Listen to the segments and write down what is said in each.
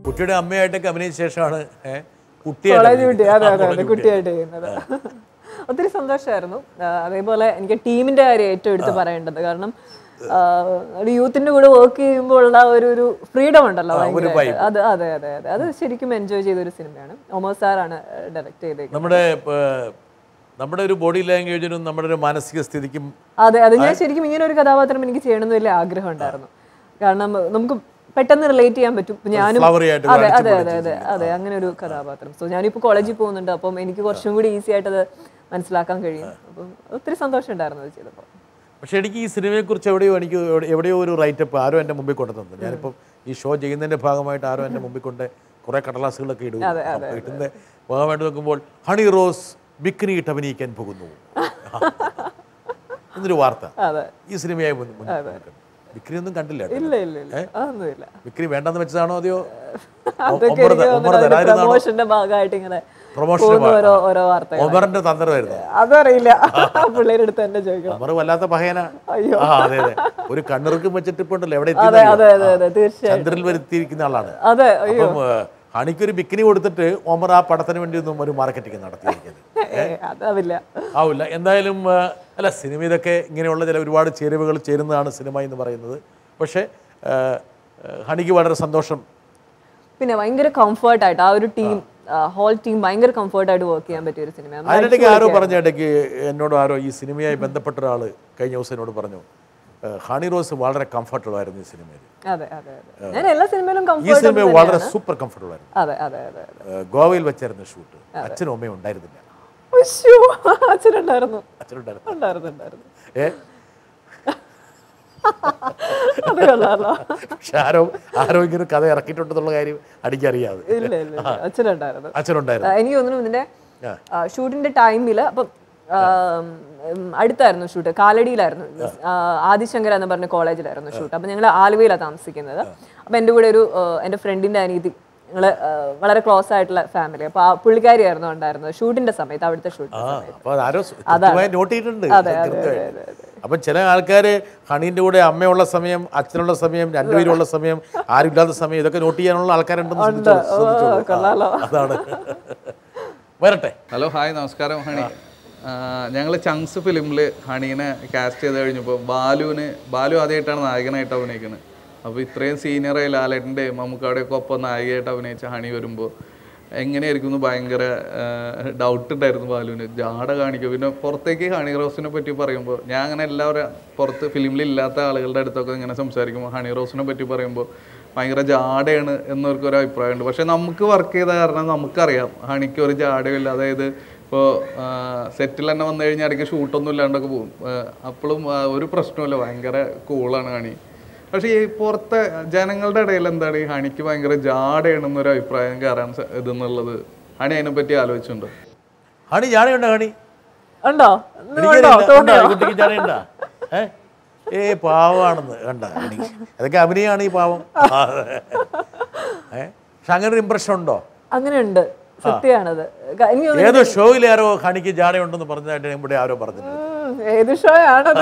കുട്ടിയുടെ അമ്മയായിട്ടൊക്കെ അഭിനയിച്ച ശേഷമാണ് ഏഹ്, കോളേജ് കുട്ടിയായിട്ട് കുട്ടി അതെ അതെ കോളേജ് അതെ കുട്ടിയായിട്ട് ചെയ്യുന്നത് ഒത്തിരി സന്തോഷമായിരുന്നു ആ, അതേപോലെ എനിക്ക് ടീമിന്റെ കാര്യം ഏറ്റവും എടുത്ത് പറയേണ്ടത് കാരണം ആ, ഒരു യൂത്തിന്റെ കൂടെ വർക്ക് ചെയ്യുമ്പോൾ ഉള്ള ഒരു ഒരു ഫ്രീഡം ഉണ്ടല്ലോ ഭയങ്കരമായിട്ട്. അത് അതെ അതെ അതെ അത് ശരിക്കും എൻജോയ് ചെയ്ത ഒരു സിനിമയാണ് ഒമർ സാറാണ് ഡയറക്ട് ചെയ്തേക്കുന്നത് നമ്മുടെ ഏഹ്, നമ്മുടെ ഒരു ബോഡി ലാംഗ്വേജിനും നമ്മുടെ ഒരു മാനസിക സ്ഥിതിക്കും അതെ അതെ ഞാൻ ശരിക്കും ഇങ്ങനെ ഒരു കഥാപാത്രം എനിക്ക് ചെയ്യണമെന്ന് വലിയ ആഗ്രഹം ഉണ്ടായിരുന്നു കാരണം നമുക്ക് പെട്ടെന്ന് റിലേറ്റ് ചെയ്യാൻ പറ്റും ഇപ്പൊ ഞാനും flowery ആയിട്ട് അതെ കാണിച്ച് അതെ അതെ അതെ അതെ അങ്ങനെ ഒരു കഥാപാത്രം സോ ഞാനിപ്പോൾ കോളേജിൽ പോകുന്നുണ്ട് അപ്പം എനിക്ക് കുറച്ചും കൂടി ഈസി ആയിട്ട് അത് മനസ്സിലാക്കാൻ കഴിയും അപ്പം ഒത്തിരി സന്തോഷം ഉണ്ടായിരുന്നു അത് ചെയ്തപ്പോൾ പക്ഷെ എനിക്ക് ഈ സിനിമയെക്കുറിച്ച് എവിടെയോ എനിക്ക് എവിടെ- എവിടെയോ ഒരു റൈറ്റപ്പ് ആരോ എൻ്റെ മുമ്പിൽ കൊണ്ടു തന്നു ഞാനിപ്പം ഈ ഷോ ചെയ്യുന്നതിൻ്റെ ഭാഗമായിട്ട് ആരോ എൻ്റെ മുമ്പിൽ കൊണ്ട് കുറേ കടലാസുകളൊക്കെ ഇടും അപ്പോൾ ഇടുന്ന ഭാഗമായിട്ട് നോക്കുമ്പോൾ ഹണി റോസ് ബിക്കിനി ഇട്ട് അഭിനയിക്കാൻ പോകുന്നു എന്നൊരു വാർത്ത അതെ ഈ സിനിമയായി മുൻ- മുൻ- മുൻകണ്ടു. ബിക്രി ഒന്നും കണ്ടില്ല കേട്ടോ. ഇല്ല ഇല്ല ഇല്ല അതൊന്നുമില്ല ബിക്രി വേണ്ടെന്ന് വെച്ചതാണോ അതെയോ അതൊക്കെ ഒമ്പത് എനിക്ക് ഒമ്പത് തോന്നുന്നു തരാതിരുന്നാണോ പ്രമോഷന്റെ ഭാഗമായിട്ട് ഇങ്ങനെ പ്രൊമോഷന് പോകുന്ന ഓരോ ഓരോ വാർത്തകൾ ഒമറിന്റെ തന്ത്രമായിരുന്നു അതറിയില്ല പിള്ളേരുടെ അടുത്ത് തന്നെ ചോദിക്കണം ഒമർ വല്ലാത്ത പഹയന അയ്യോ. ആ അതെ അതെ ഒരു കണ്ണുറുക്കും വെച്ചിട്ട് ഇപ്പൊ ഉണ്ടല്ലോ എവിടെ അതെ എത്തി അതെ അതെ അതെ തീർച്ചയായും ചന്ദ്രനിൽ വരുത്തിയിരിക്കുന്ന ആളാണ് അതെ അയ്യോ അപ്പം ഏഹ്, ഹണിക്കൊരു ബിക്കിനി കൊടുത്തിട്ട് ഒമർ ആ പടത്തിന് വേണ്ടി ഒന്നും ഒരു മാർക്കറ്റിംഗ് നടത്തിയിരിക്കുന്നത് ഏ, അതാവില്ല ആവില്ല എന്തായാലും ഏഹ്, അല്ല സിനിമ ഇതൊക്കെ ഇങ്ങനെയുള്ള ചില ഒരുപാട് ചേരുവകൾ ചേരുന്നതാണ് സിനിമ എന്ന് പറയുന്നത് പക്ഷേ ഏഹ്, ഏഹ്, ഹണിക്ക് വളരെ സന്തോഷം പിന്നെ ഭയങ്കര കംഫർട്ടായിട്ട് ആ ഒരു ടീം ഹോൾ ടീം ഭയങ്കര കംഫർട്ടായിട്ട് വർക്ക് ചെയ്യാൻ പറ്റിയ ഒരു സിനിമയാണ് അതിനിടയ്ക്ക് ആരോ പറഞ്ഞ ഇടയ്ക്ക് എന്നോട് ആരോ ഈ സിനിമയായി ബന്ധപ്പെട്ട ഒരാൾ കഴിഞ്ഞ ദിവസം എന്നോട് പറഞ്ഞു ഏഹ്, ഹണി റോസ് വളരെ കംഫർട്ടബിൾ ആയിരുന്നു ഈ സിനിമയിൽ അതെ അതെ അതെ ഞാൻ എല്ലാ സിനിമയിലും ഈ കംഫർട്ട് സിനിമ വളരെ സൂപ്പർ കംഫർട്ടബിൾ ആയിരുന്നു അതെ അതെ അതെ അതെ ഏഹ്, ഗോവയിൽ വെച്ചായിരുന്നു ഷൂട്ട് അച്ഛനും അമ്മയും ഉണ്ടായിരുന്നില്ല ഉശ്ശോ, അച്ഛനുണ്ടായിരുന്നു അച്ഛനുണ്ടായിരുന്നു ഉണ്ടായിരുന്നു ഉണ്ടായിരുന്നു ഏ അത് കൊള്ളാലോ പക്ഷെ ആരോ ആരോ ഇങ്ങനെ കഥ ഇറക്കിയിട്ടുണ്ടെന്നുള്ള കാര്യം അടിക്കറിയാതെ ഇല്ല ഇല്ല ഇല്ല. അച്ഛനുണ്ടായിരുന്നു അച്ഛനുണ്ടായിരുന്നു ആ, എനിക്ക് തോന്നുന്നു ഇതിന്റെ ആ. ഷൂട്ടിന്റെ ടൈമിൽ അപ്പം ആ, ഉം, അടുത്തായിരുന്നു ഷൂട്ട് കാലടിയിലായിരുന്നു ആ, ആദിശങ്കര എന്ന് പറഞ്ഞ കോളേജിലായിരുന്നു ഷൂട്ട് അപ്പം ഞങ്ങൾ ആലുവയിലാണ് താമസിക്കുന്നത് അപ്പം എൻ്റെ കൂടെ ഒരു ആ, എൻ്റെ ഫ്രണ്ടിൻ്റെ അനീതി ഞങ്ങൾ വളരെ ക്ലോസ് ആയിട്ടുള്ള ഫാമിലി അപ്പോൾ ആ പുള്ളിക്കാരിയായിരുന്നു ഉണ്ടായിരുന്നത് ഷൂട്ടിന്റെ സമയത്ത് അവിടുത്തെ ഷൂട്ട് ആ അപ്പൊ അത് ആരോ കൃത്യമായി നോട്ട് ചെയ്തിട്ടുണ്ട് കൃത്യമായിട്ട്. അപ്പൊ ചില ആൾക്കാര് ഹണീന്റെ കൂടെ അമ്മയുള്ള സമയം അച്ഛനുള്ള സമയം രണ്ടുപേരുള്ള സമയം ആരും ഇല്ലാത്ത സമയം ഇതൊക്കെ നോട്ട് ചെയ്യാനുള്ള ആൾക്കാരുണ്ടെന്ന് ശ്രദ്ധിച്ചോളൂ, ശ്രദ്ധിച്ചോളൂ. ആ, കൊള്ളാലോ. അതാണ് വരട്ടെ ഹലോ ഹായ് നമസ്കാരം ഹണി ഞങ്ങൾ ചങ്സ് ഫിലിമിൽ ഹണീനെ കാസ്റ്റ് ചെയ്ത് കഴിഞ്ഞപ്പോൾ ബാലുവിന് ബാലു ആദ്യമായിട്ടാണ് നായകനായിട്ട് അഭിനയിക്കുന്നത് അപ്പോൾ ഇത്രയും സീനിയറായി ലാലേട്ടൻ്റെ മമ്മൂക്കാടെയൊക്കെ ഒപ്പം നായികയായിട്ട് അഭിനയിച്ച ഹണി വരുമ്പോൾ എങ്ങനെയായിരിക്കും എന്ന് ഭയങ്കര ഡൗട്ട് ഉണ്ടായിരുന്നു ബാലുവിന് ജാട കാണിക്കും പിന്നെ പുറത്തേക്ക് ഹണി റോസിനെ പറ്റി പറയുമ്പോൾ ഞാൻ അങ്ങനെ എല്ലാവരും പുറത്ത് ഫിലിമിൽ ഇല്ലാത്ത ആളുകളുടെ അടുത്തൊക്കെ ഇങ്ങനെ സംസാരിക്കുമ്പോൾ ഹണി റോസിനെ പറ്റി പറയുമ്പോൾ ഭയങ്കര ജാടയാണ് എന്നവർക്കൊരു അഭിപ്രായമുണ്ട് പക്ഷെ നമുക്ക് വർക്ക് ചെയ്ത കാരണം നമുക്കറിയാം ഹണിക്ക് ഒരു ജാടയില്ല അതായത് ഇപ്പോൾ സെറ്റിൽ തന്നെ വന്നു കഴിഞ്ഞാൽ ഇടയ്ക്ക് ഷൂട്ടൊന്നും ഇല്ലാണ്ടൊക്കെ പോകും അപ്പോഴും ഒരു പ്രശ്നമില്ല ഭയങ്കര കൂളാണ് ഹണി പക്ഷേ ഈ പുറത്തെ ജനങ്ങളുടെ ഇടയിൽ എന്താണ് ഈ ഹണിക്ക് ഭയങ്കര ജാടയാണെന്നൊരു അഭിപ്രായം കയറാൻ സ- ഇതെന്നുള്ളത് ഹണി അതിനെപ്പറ്റി ആലോചിച്ചിട്ടുണ്ടോ ഹണി ജാടയുണ്ടോ ഹണി ഉണ്ടോ എനിക്കറിയില്ല. ഉണ്ടോ? ഈ കുട്ടിക്ക് ജാടയുണ്ടോ ഏ ഏ പാവമാണെന്ന് കണ്ട ഹണി അതൊക്കെ അഭിനയമാണ് ഈ പാവം ആ, അതെ. ഏ പക്ഷെ അങ്ങനെ ഒരു ഇമ്പ്രഷൻ ഉണ്ടോ അങ്ങനെയുണ്ട് സത്യമാണത് ക- എനിക്ക് തോന്നുന്നു ഏതോ ഷോയിൽ ആരോ ഹണിക്ക് ജാടയുണ്ടെന്ന് പറഞ്ഞതായിട്ട് ഇവിടെ ആരോ പറഞ്ഞിട്ടുണ്ട് ഉം, ഏത് ഷോ ആണത്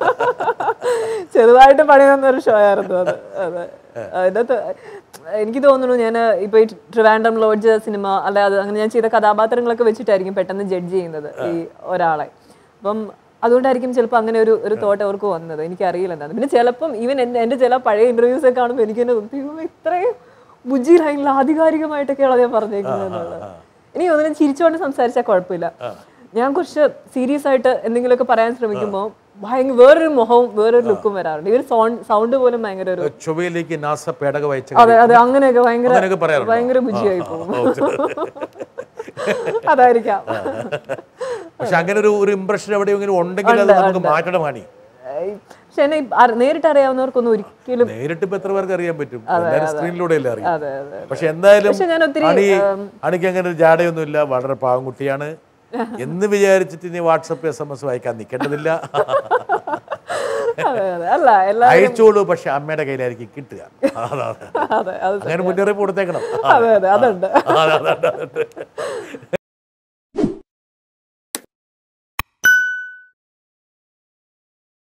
ചെറുതായിട്ട് പണി തന്നൊരു ഷോ ആയിരുന്നു അത് അതെ അതിനകത്ത് എനിക്ക് തോന്നുന്നു ഞാൻ ഇപ്പൊ ഈ ട്രിവാൻഡ്രം ലോഡ്ജ് സിനിമ അല്ലെ അത് അങ്ങനെ ഞാൻ ചെയ്ത കഥാപാത്രങ്ങളൊക്കെ വെച്ചിട്ടായിരിക്കും പെട്ടെന്ന് ജഡ്ജ് ചെയ്യുന്നത് ഈ ഒരാളെ അപ്പം അതുകൊണ്ടായിരിക്കും ചിലപ്പോൾ അങ്ങനെ ഒരു ഒരു തോട്ട് അവർക്ക് വന്നത് എനിക്കറിയില്ല എന്താണ് പിന്നെ ചിലപ്പം ഈവൻ എൻ്റെ എൻ്റെ ചില പഴയ ഇന്റർവ്യൂസ് ഒക്കെ കാണുമ്പോൾ എനിക്ക് തന്നെ തോന്നി, "അയ്യോ, ഇത്രയും ബുജി ലൈനിൽ ആധികാരികമായിട്ടൊക്കെയാണ് ഞാൻ പറഞ്ഞേക്കുന്നത് എന്നുള്ളത് എനിക്ക് തോന്നുന്നു ചിരിച്ചുകൊണ്ട് സംസാരിച്ചാൽ കുഴപ്പമില്ല ഞാൻ കുറച്ച് സീരിയസ് ആയിട്ട് എന്തെങ്കിലുമൊക്കെ പറയാൻ ശ്രമിക്കുമ്പോൾ ഭയങ്കര വേറൊരു മുഖവും വേറൊരു ലുക്കും വരാറുണ്ട് ഇവർ സൗണ്ട് സൗണ്ട് പോലും ഭയങ്കര ഒരു ചൊവ്വയിലേക്ക് നാസ പേടക വയച്ച അതെ അതെ അങ്ങനെയൊക്കെ ഭയങ്കര അങ്ങനെയൊക്കെ പറയാറുണ്ടോ? ഭയങ്കര ബുജിയായി പോകും ഓ, അതായിരിക്കാം പക്ഷെ അങ്ങനെ ഒരു ഒരു ഇമ്പ്രഷൻ എവിടെയെങ്കിലും ഉണ്ടെങ്കിൽ അത് നമുക്ക് മാറ്റണം ഹണി ഏയ്, പക്ഷെ എന്നെ ഈ അറി- നേരിട്ട് അറിയാവുന്നവർക്കൊന്നും ഒരിക്കലും നേരിട്ട് ഇപ്പൊ എത്ര പേർക്ക് അറിയാൻ പറ്റും എല്ലാവരും സ്ക്രീനിലൂടെ അല്ലേ അറിയാം അതെ അതെ പക്ഷെ എന്തായാലും പക്ഷെ ഞാൻ ഒത്തിരി, അണി അണിക്ക് അങ്ങനെ ഒരു ജാടയൊന്നുമില്ല വളരെ പാവം കുട്ടിയാണ് എന്ന് വിചാരിച്ചിട്ട് ഇനി വാട്സപ്പ് എസ് എം എസ് വായിക്കാൻ നിൽക്കേണ്ടതില്ല അതെ അതെ അല്ല എല്ലാ അയച്ചോളൂ പക്ഷെ അമ്മയുടെ കയ്യിലായിരിക്കും കിട്ടുക അതാണ് അതെ അത് അങ്ങനെ മുന്നറിയിപ്പ് കൊടുത്തേക്കണം അതെ അതെ അതുണ്ട് അതെ, അതെ, അതെ, അതെ.